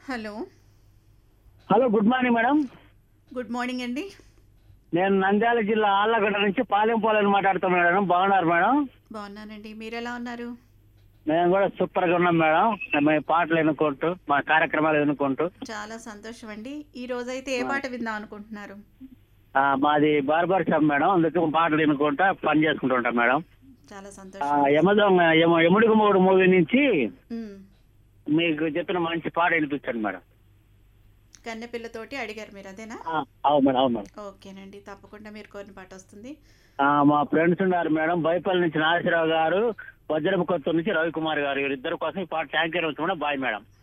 Hello hello good morning madam good morning అండి నేను నంద్యాల జిల్లా ఆళ్ళగడ్డ నుంచి పాలెంపోలని మాట్లాడుతాను మేడం బాగున్నారు మేడం బాగున్నానండి మీరు ఎలా ఉన్నారు మేము కూడా సూపర్ గా ఉన్నాం మేడం మీ పాటలు వినుకుంటూ మా కార్యక్రమాలు వినుకుంటూ చాలా సంతోషం అండి ఈ రోజైతే ఏ పాట విందాం అనుకుంటున్నారు ఆ, మాది బార్బర్ షాప్ మేడం అందుకే పాటలు వినుకుంటా పని చేసుకుంటూ ఉంటాం మేడం చాలా ఆ, సంతోషం యమదొంగ యమ యముడికి మూడు మూవీ నుంచి ఉమ్. మీకు చెప్పిన మంచి పాట వినిపించండి మేడం కన్నెపిల్లతోటి అడిగారు మీరు అదేనా ఆ, అవును మేడం అవును మేడం ఓకేనండి తప్పకుండా మీరు కోరిన పాట వస్తుంది ఆ, మా ఫ్రెండ్స్ ఉన్నారు మేడం బైపల్లి నుంచి నాగేశ్వరరావు గారు వజ్రపు కొత్తూరు నుంచి రవికుమార్ గారు వీరిద్దరి కోసం ఈ పాట ట్యాంకర్ వచ్చి బాయ్ మేడం